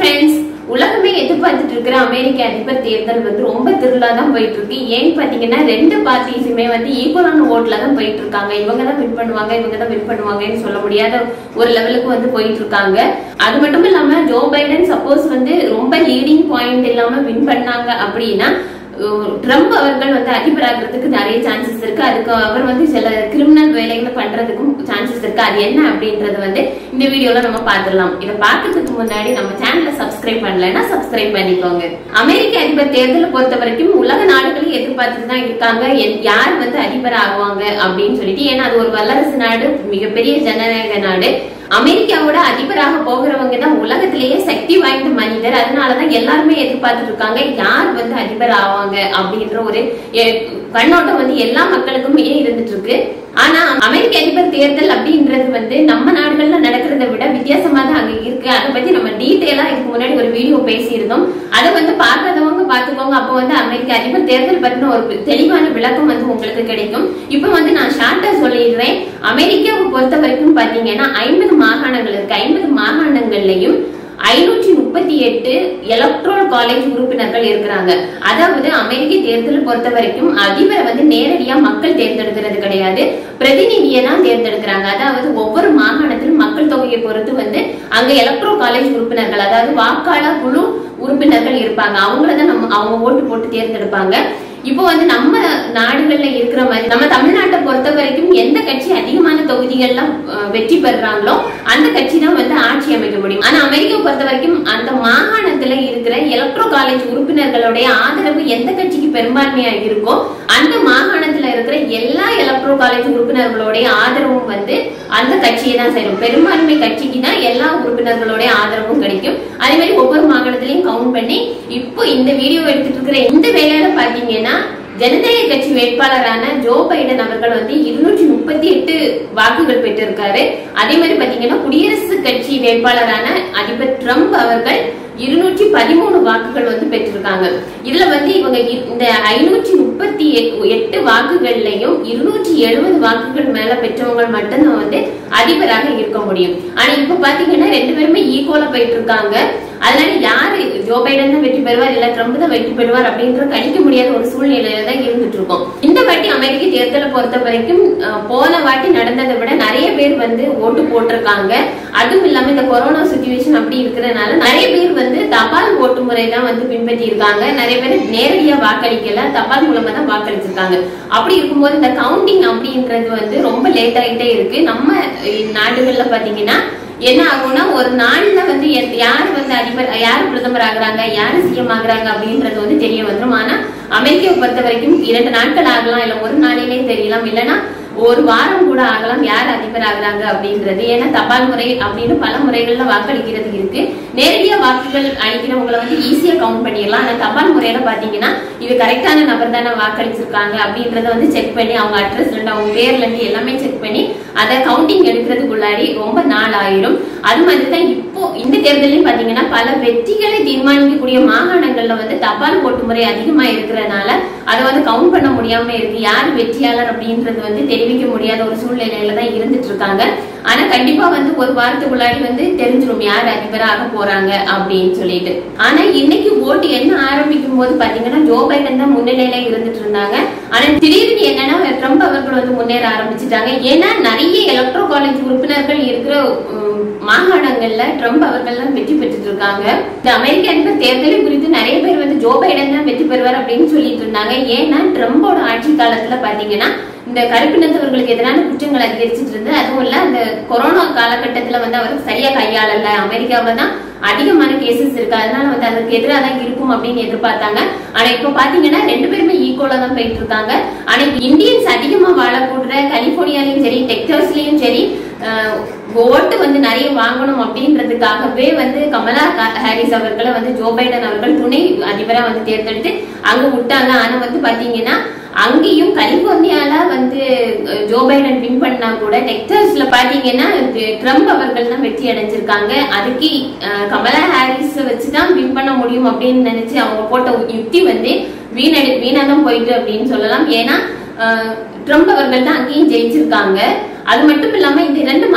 friends உலகமே எதிர்பார்த்துட்டு இருக்கிற அமெரிக்க அதிபர் தேர்தல் வந்து ரொம்ப திருவிழா தான் போயிட்டு இருக்கு ஏன்னு பாத்தீங்கன்னா ரெண்டு பார்ட்டிஸுமே வந்து ஈக்குவலான ஓட்ல தான் போயிட்டு இருக்காங்க இவங்க தான் வின் பண்ணுவாங்க இவங்க தான் வின் பண்ணுவாங்கன்னு சொல்ல முடியாத ஒரு லெவலுக்கு வந்து போயிட்டு இருக்காங்க அது மட்டும் இல்லாம ஜோ பைடன் சப்போஸ் வந்து ரொம்ப லீடிங் பாயிண்ட் இல்லாம வின் பண்ணாங்க அப்படின்னா அஹ் ட்ரம்ப் அவர்கள் வந்து அதிபராகிறதுக்கு நிறைய சான்சஸ் இருக்கு அதுக்கு அவர் வந்து சில கிரிமினல் வேலைகளை பண்றதுக்கும் சான்சஸ் இருக்கு அது என்ன அப்படின்றது வந்து இந்த வீடியோல நம்ம பார்த்துடலாம் இதை பார்க்கறதுக்கு முன்னாடி நம்ம சேனலை சப்ஸ்கிரைப் பண்ணலைன்னா சப்ஸ்கிரைப் பண்ணிக்கோங்க அமெரிக்க அதிபர் தேர்தலை பொறுத்த வரைக்கும் உலக நாடுகளும் எதிர்பார்த்துட்டு தான் இருக்காங்க என்- யார் வந்து அதிபர் ஆகுவாங்க அப்படின்னு சொல்லிட்டு ஏன்னா அது ஒரு வல்லரசு நாடு மிகப்பெரிய ஜனநாயக நாடு அமெரிக்காவோட அதிபராக போகிறவங்க தான் உலகத்திலேயே சக்தி வாய்ந்த மனிதர் அதனாலதான் எல்லாருமே எதிர்பார்த்துட்டு இருக்காங்க யார் வந்து அதிபர் ஆவாங்க அப்படின்ற ஒரு எ- கண்ணோட்டம் வந்து எல்லா மக்களுக்குமே இருந்துட்டு இருக்கு ஆனா அமெரிக்க அதிபர் தேர்தல் அப்படின்றது வந்து நம்ம நாடுகள்ல நடக்கிறத விட வித்தியாசமா தான் அங்க இருக்கு அதை பத்தி நம்ம டீட்டெயிலா இதுக்கு முன்னாடி ஒரு வீடியோ பேசியிருந்தோம் அதை வந்து பார்க்காதவங்க பாத்துக்கோங்க அப்போ வந்து அமெரிக்க அதிபர் தேர்தல் பத்தின ஒரு தெளிவான விளக்கம் வந்து உங்களுக்கு கிடைக்கும் இப்போ வந்து நான் ஷார்ட்டா சொல்லிடுறேன் அமெரிக்காவை பொறுத்த வரைக்கும் பாத்தீங்கன்னா ஐம்பது மாகாணங்கள் இருக்கு ஐம்பது மாகாணங்கள்லயும் ஐநூற்றி முப்பத்தி எட்டு எலக்ட்ரோல் காலேஜ் உறுப்பினர்கள் இருக்கிறாங்க அதாவது அமெரிக்க தேர்தலை பொறுத்த வரைக்கும் அதிபரை வந்து நேரடியா மக்கள் தேர்ந்தெடுக்கிறது கிடையாது பிரதிநிதியை தான் தேர்ந்தெடுக்கிறாங்க அதாவது ஒவ்வொரு மாகாணத்திலும் மக்கள் தொகையை பொறுத்து வந்து அங்க எலக்ட்ரோ காலேஜ் உறுப்பினர்கள் அதாவது வாக்காளர் குழு உறுப்பினர்கள் இருப்பாங்க அவங்கள தான் நம்ம அவங்க ஓட்டு போட்டு தேர்ந்தெடுப்பாங்க இப்போ வந்து நம்ம நாடுகள்ல இருக்கிற மாதிரி நம்ம தமிழ்நாட்டை பொறுத்த வரைக்கும் எந்த கட்சி அதிகமான தொகுதிகள்ல அஹ், வெற்றி பெறுறாங்களோ அந்த கட்சி தான் வந்து ஆட்சி அமைக்க முடியும் ஆனா அமெரிக்காவை பொறுத்த வரைக்கும் அந்த மாகாணத்துல இருக்கிற எலக்ட்ரோ காலேஜ் உறுப்பினர்களுடைய ஆதரவு எந்த கட்சிக்கு பெரும்பான்மையா இருக்கோ அந்த மாகாணத்துல இருக்கிற எல்லா எலக்ட்ரோ காலேஜ் உறுப்பினர்களுடைய ஆதரவும் வந்து அந்த கட்சியை தான் சேரும் பெரும்பான்மை கட்சிக்கு தான் எல்லா உறுப்பினர்களுடைய ஆதரவும் கிடைக்கும் அதே மாதிரி ஒவ்வொரு மாகாணத்திலையும் கவுண்ட் பண்ணி இப்போ இந்த வீடியோ எடுத்துட்டு இருக்கிற இந்த வேலையில பாத்தீங்கன்னா ஜனநாயக கட்சி வேட்பாளரான ஜோ பைடன் அவர்கள் வந்து இருநூற்றி முப்பத்தி எட்டு வாக்குகள் பெற்றிருக்காரு அதே மாதிரி பாத்தீங்கன்னா குடியரசுக் கட்சி வேட்பாளரான அதிபர் ட்ரம்ப் அவர்கள் இருநூற்றி பதிமூணு வாக்குகள் வந்து பெற்றிருக்காங்க இதுல வந்து இவங்க இ- இந்த ஐநூற்றி முப்பத்தி எட்டு வாக்குகள்லயும் இருநூற்றி எழுபது வாக்குகள் மேல பெற்றவங்க மட்டும்தான் வந்து அதிபராக இருக்க முடியும் ஆனா இப்ப பாத்தீங்கன்னா ரெண்டு பேருமே ஈக்குவலா போயிட்டு இருக்காங்க அதனால யாரு ஜோ பைடன் தான் வெற்றி பெறுவார் இல்ல ட்ரம்ப் தான் வெற்றி பெறுவார் அப்படின்ற கணிக்க முடியாத ஒரு சூழ்நிலையில தான் இருந்துட்டு இருக்கோம் இந்த வாட்டி அமெரிக்க தேர்தலை பொறுத்த வரைக்கும் அஹ், போன வாட்டி நடந்ததை விட நிறைய பேர் வந்து ஓட்டு போட்டிருக்காங்க அதுவும் இல்லாம இந்த கொரோனா சுச்சுவேஷன் அப்படி இருக்கிறதுனால நிறைய பேர் வந்து தபால் ஓட்டு முறை தான் வந்து பின்பற்றி இருக்காங்க நிறைய பேர் நேரடியா வாக்களிக்கல தபால் மூலமா தான் வாக்களிச்சிருக்காங்க அப்படி இருக்கும்போது இந்த கவுண்டிங் அப்படின்றது வந்து ரொம்ப லேட் ஆகிட்டே இருக்கு நம்ம அஹ், நாடுகள்ல பாத்தீங்கன்னா என்ன ஆகும்னா ஒரு நாள்ல வந்து எத்- யார் வந்து அதிபர் யார் பிரதமர் ஆகுறாங்க யார் சிஎம் ஆகுறாங்க அப்படின்றது வந்து தெரிய வந்துரும் ஆனா அமெரிக்காவை பொறுத்த வரைக்கும் இரண்டு நாட்கள் ஆகலாம் இல்ல ஒரு நாளிலே தெரியலாம் இல்லைன்னா ஒரு வாரம் கூட ஆகலாம் யார் அதிபர் ஆகுறாங்க அப்படின்றது ஏன்னா தபால் முறை அப்படின்னு பல முறைகள்ல வாக்களிக்கிறது இருக்கு நேரடியா வாக்குகள் அளிக்கிறவங்களை வந்து ஈஸியா கவுண்ட் பண்ணிடலாம் ஆனா தபால் முறையில பாத்தீங்கன்னா இது கரெக்டான நபர் தானே வாக்களிச்சிருக்காங்க அப்படின்றத வந்து செக் பண்ணி அவங்க அட்ரஸ்ல இருந்து அவங்க பேர்ல இருந்து எல்லாமே செக் பண்ணி அதை கவுண்டிங் எடுக்கிறதுக்குள்ளாடி ரொம்ப நாள் ஆயிரும் அது மாதிரி தான் இப்போ இந்த தேர்தலையும் பாத்தீங்கன்னா பல வெற்றிகளை தீர்மானிக்கக்கூடிய மாகாணங்கள்ல வந்து தபால் ஓட்டு முறை அதிகமா இருக்கிறதுனால அதை வந்து கவுண்ட் பண்ண முடியாம இருக்கு யார் வெற்றியாளர் அப்படின்றது வந்து தெரிவிக்க முடியாத ஒரு சூழ்நிலையில தான் இருந்துட்டு இருக்காங்க ஆனா கண்டிப்பா வந்து ஒரு வாரத்துக்குள்ளாடி வந்து தெரிஞ்சிரும் யார் அதிபராக போறாங்க அப்படின்னு சொல்லிட்டு ஆனா இன்னைக்கு ஓட்டு என்ன ஆரம்பிக்கும் போது பாத்தீங்கன்னா ஜோ பைடன் தான் முன்னிலையில இருந்துட்டு இருந்தாங்க ஆனா திடீர்னு என்னன்னா ட்ரம்ப் அவர்கள் வந்து முன்னேற ஆரம்பிச்சிட்டாங்க ஏன்னா நிறைய எலக்ட்ரோ காலேஜ் உறுப்பினர்கள் இருக்கிற உம், மாகாணங்கள்ல ட்ரம்ப் அவர்கள் தான் வெற்றி பெற்றுட்டு இருக்காங்க இந்த அமெரிக்க அதிபர் தேர்தலை குறித்து நிறைய பேர் வந்து ஜோ பைடன் தான் வெற்றி பெறுவார் அப்படின்னு சொல்லிட்டு இருந்தாங்க ஏன்னா ட்ரம்போட ஆட்சி காலத்துல பாத்தீங்கன்னா இந்த கருப்பினத்தவர்களுக்கு எதிரான குற்றங்கள் அதிகரிச்சிட்டு இருந்து அதுவும் இல்ல அந்த கொரோனா காலகட்டத்துல வந்து அவர் சரியா கையாளல அமெரிக்காவில தான் அதிகமான கேசஸ் இருக்கு அதனால வந்து அதுக்கு எதிராக தான் இருக்கும் அப்படின்னு எதிர்பார்த்தாங்க ஆனா இப்ப பாத்தீங்கன்னா ரெண்டு பேருமே ஈக்குவலா தான் போயிட்டு இருக்காங்க ஆனா இந்தியன்ஸ் அதிகமா வாழக்கூட கலிபோர்னியாலையும் சரி டெக்சாஸ்லயும் சரி அஹ், ஓட்டு வந்து நிறைய வாங்கணும் அப்படின்றதுக்காகவே வந்து கமலா கா- ஹாரிஸ் அவர்களை வந்து ஜோ பைடன் அவர்கள் துணை அதிபரா வந்து தேர்ந்தெடுத்து அங்க விட்டாங்க ஆனா வந்து பாத்தீங்கன்னா அங்கேயும் கலிபோர்னியால வந்து அஹ், ஜோ பைடன் வின் பண்ணா கூட டெக்சாஸ்ல பாத்தீங்கன்னா இது ட்ரம்ப் அவர்கள் தான் வெற்றி அடைஞ்சிருக்காங்க அதுக்கு அஹ், கமலா ஹாரிஸ் வச்சுதான் வின் பண்ண முடியும் அப்படின்னு நினைச்சு அவங்க போட்ட யுக்தி வந்து வீணடி வீணா தான் போயிட்டு அப்படின்னு சொல்லலாம் ஏன்னா அஹ், ட்ரம்ப் அவர்கள் தான் அங்கேயும் ஜெயிச்சிருக்காங்க அது மட்டும் இல்லாம இந்த இரண்டு மாகாணங்கள்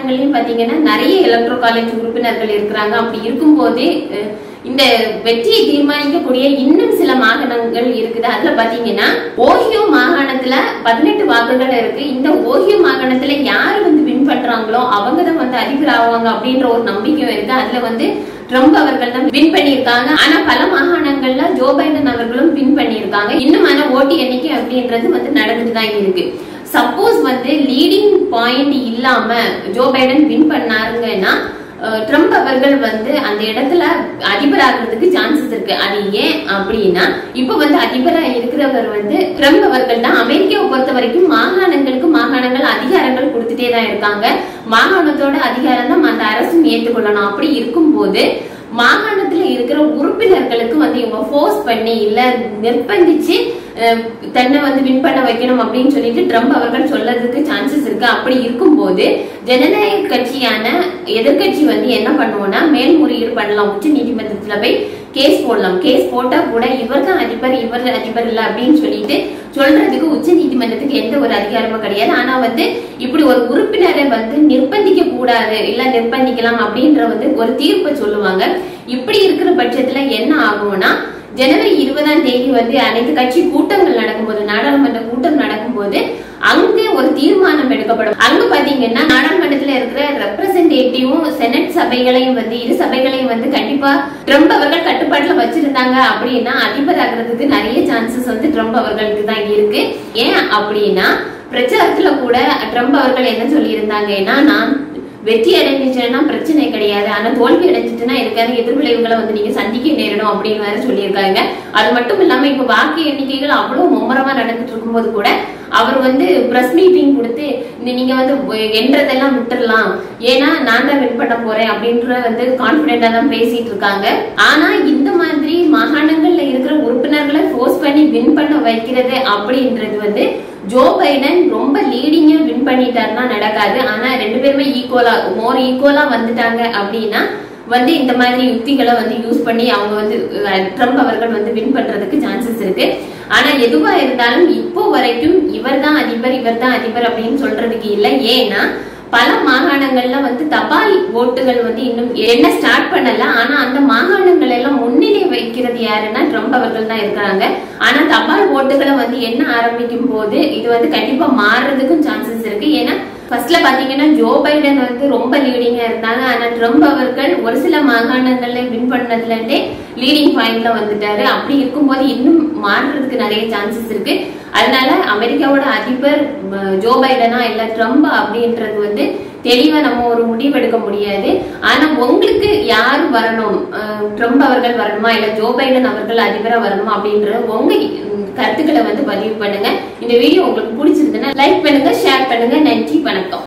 மாகாணங்கள்லயும் பாத்தீங்கன்னா நிறைய எலக்ட்ரோ காலேஜ் உறுப்பினர்கள் இருக்கிறாங்க அப்படி இருக்கும்போதே அஹ், இந்த வெற்றியை தீர்மானிக்கக்கூடிய இன்னும் சில மாகாணங்கள் இருக்குது அதுல பாத்தீங்கன்னா ஓஹியோ மாகாணத்துல பதினெட்டு வாக்குகள் இருக்கு இந்த ஓஹியோ மாகாணத்துல யாரு வந்து வின் பண்றாங்களோ அவங்க தான் வந்து அதிபர் ஆவாங்க அப்படின்ற ஒரு நம்பிக்கையும் இருக்கு அதுல வந்து ட்ரம்ப் அவர்கள் தான் வின் பண்ணியிருக்காங்க ஆனா பல மாகாணங்கள்ல ஜோ பைடன் அவர்களும் வின் பண்ணியிருக்காங்க இன்னும் ஆனா ஓட்டு எண்ணிக்கை அப்படின்றது வந்து நடந்துட்டு தான் இருக்கு சப்போஸ் வந்து லீடிங் பாயிண்ட் இல்லாம ஜோ பைடன் வின் பண்ணாருங்கன்னா அஹ், ட்ரம்ப் அவர்கள் வந்து அந்த இடத்துல அதிபர் ஆகிறதுக்கு சான்சஸ் இருக்கு அது ஏன் அப்படின்னா இப்ப வந்து அதிபரா இருக்கிறவர் வந்து ட்ரம்ப் அவர்கள் தான் அமெரிக்காவை பொறுத்த வரைக்கும் மாகாணங்களுக்கு மாகாணங்கள் அதிகாரங்கள் கொடுத்துட்டே தான் இருக்காங்க மாகாணத்தோட அதிகாரம் தான் அந்த அரசும் ஏற்றுக்கொள்ளணும் அப்படி இருக்கும்போது மாகாணத்துல இருக்கிற உறுப்பினர்களுக்கு வந்து இவங்க ஃபோர்ஸ் பண்ணி இல்ல நிர்பந்திச்சு அஹ், தன்னை வந்து வின் பண்ண வைக்கணும் அப்படின்னு சொல்லிட்டு ட்ரம்ப் அவர்கள் சொல்லறதுக்கு சான்சஸ் இருக்கு அப்படி இருக்கும்போது ஜனநாயக கட்சியான எதிர்க்கட்சி வந்து என்ன பண்ணுவோம்னா மேல்முறையீடு பண்ணலாம் உச்ச நீதிமன்றத்துல போய் கேஸ் போடலாம் கேஸ் போட்டா கூட இவர் தான் அதிபர் இவர் அதிபர் இல்ல அப்படின்னு சொல்லிட்டு சொல்றதுக்கு உச்ச நீதிமன்றத்துக்கு எந்த ஒரு அதிகாரமும் கிடையாது ஆனா வந்து இப்படி ஒரு உறுப்பினரை வந்து நிர்பந்திக்க கூடாது இல்ல நிர்பந்திக்கலாம் அப்படின்ற வந்து ஒரு தீர்ப்பை சொல்லுவாங்க இப்படி இருக்கிற பட்சத்துல என்ன ஆகும்னா ஜனவரி இருபதாம் தேதி வந்து அனைத்து கட்சி கூட்டங்கள் நடக்கும்போது நாடாளுமன்ற கூட்டம் நடக்கும்போது அங்க ஒரு தீர்மானம் எடுக்கப்படும் அங்க பாத்தீங்கன்னா நாடாளுமன்றத்துல இருக்கிற ரெப்ரசன்டேட்டிவும் செனட் சபைகளையும் வந்து இரு சபைகளையும் வந்து கண்டிப்பா ட்ரம்ப் அவர்கள் கட்டுப்பாட்டுல வச்சிருந்தாங்க அப்படின்னா அதிபர் ஆகிறதுக்கு நிறைய சான்சஸ் வந்து ட்ரம்ப் அவர்களுக்கு தான் இருக்கு ஏன் அப்படின்னா பிரச்சாரத்துல கூட ட்ரம்ப் அவர்கள் என்ன சொல்லியிருந்தாங்கன்னா நான் வெற்றி அடைஞ்சிச்சுன்னா பிரச்சனை கிடையாது ஆனா தோல்வி அடைஞ்சிட்டுனா இதுக்கான எதிர்விளைவுகளை வந்து நீங்க சந்திக்க நேரிடும் அப்படின்னு வேற சொல்லியிருக்காங்க அது மட்டும் இல்லாம இப்ப வாக்கு எண்ணிக்கைகள் அவ்வளவு மும்முரமா நடந்துட்டு இருக்கும்போது கூட அவர் வந்து பிரஸ் மீட்டிங் கொடுத்து இந்த நீங்க வந்து என்றதெல்லாம் விட்டுறலாம் ஏன்னா நான் தான் வின் பண்ண போறேன் அப்படின்ற வந்து கான்பிடென்டா தான் பேசிட்டு இருக்காங்க ஆனா இந்த மாதிரி மாகாணங்கள்ல இருக்கிற உறுப்பினர்களை ஃபோர்ஸ் பண்ணி வின் பண்ண வைக்கிறது அப்படின்றது வந்து ஜோ பைடன் ரொம்ப லீடிங்கா வின் பண்ணிட்டாருன்னா நடக்காது ஆனா ரெண்டு பேருமே ஈக்குவலா மோர் ஈக்குவலா வந்துட்டாங்க அப்படின்னா வந்து இந்த மாதிரி யுக்திகளை வந்து யூஸ் பண்ணி அவங்க வந்து அஹ், ட்ரம்ப் அவர்கள் வந்து வின் பண்றதுக்கு சான்சஸ் இருக்கு ஆனா எதுவா இருந்தாலும் இப்போ வரைக்கும் இவர் தான் அதிபர் இவர் தான் அதிபர் அப்படின்னு சொல்றதுக்கு இல்லை ஏன்னா பல மாகாணங்கள்ல வந்து தபால் ஓட்டுகள் வந்து இன்னும் என்ன ஸ்டார்ட் பண்ணல ஆனா அந்த மாகாணங்கள் எல்லாம் முன்னிலை வைக்கிறது யாருன்னா ட்ரம்ப் அவர்கள் தான் இருக்கிறாங்க ஆனா தபால் ஓட்டுகளை வந்து என்ன ஆரம்பிக்கும் போது இது வந்து கண்டிப்பா மாறுறதுக்கும் சான்சஸ் இருக்கு ஏன்னா ஃபர்ஸ்ட்ல பாத்தீங்கன்னா ஜோ பைடன் வந்து ரொம்ப லீடிங்கா இருந்தாங்க ஆனா ட்ரம்ப் அவர்கள் ஒரு சில மாகாணங்கள்ல வின் பண்ணதுல இருந்தே லீடிங் பாயிண்ட்ல வந்துட்டாரு அப்படி இருக்கும்போது இன்னும் மாறுறதுக்கு நிறைய சான்சஸ் இருக்கு அதனால அமெரிக்காவோட அதிபர் ம, ஜோ பைடனா இல்ல ட்ரம்ப் அப்படின்றது வந்து தெளிவா நம்ம ஒரு முடிவெடுக்க முடியாது ஆனா உங்களுக்கு யார் வரணும் அஹ், ட்ரம்ப் அவர்கள் வரணுமா இல்ல ஜோ பைடன் அவர்கள் அதிபரா வரணுமா அப்படின்ற உங்க உம், கருத்துக்களை வந்து பதிவு பண்ணுங்க இந்த வீடியோ உங்களுக்கு பிடிச்சிருந்ததுன்னா லைக் பண்ணுங்க ஷேர் பண்ணுங்க நன்றி வணக்கம்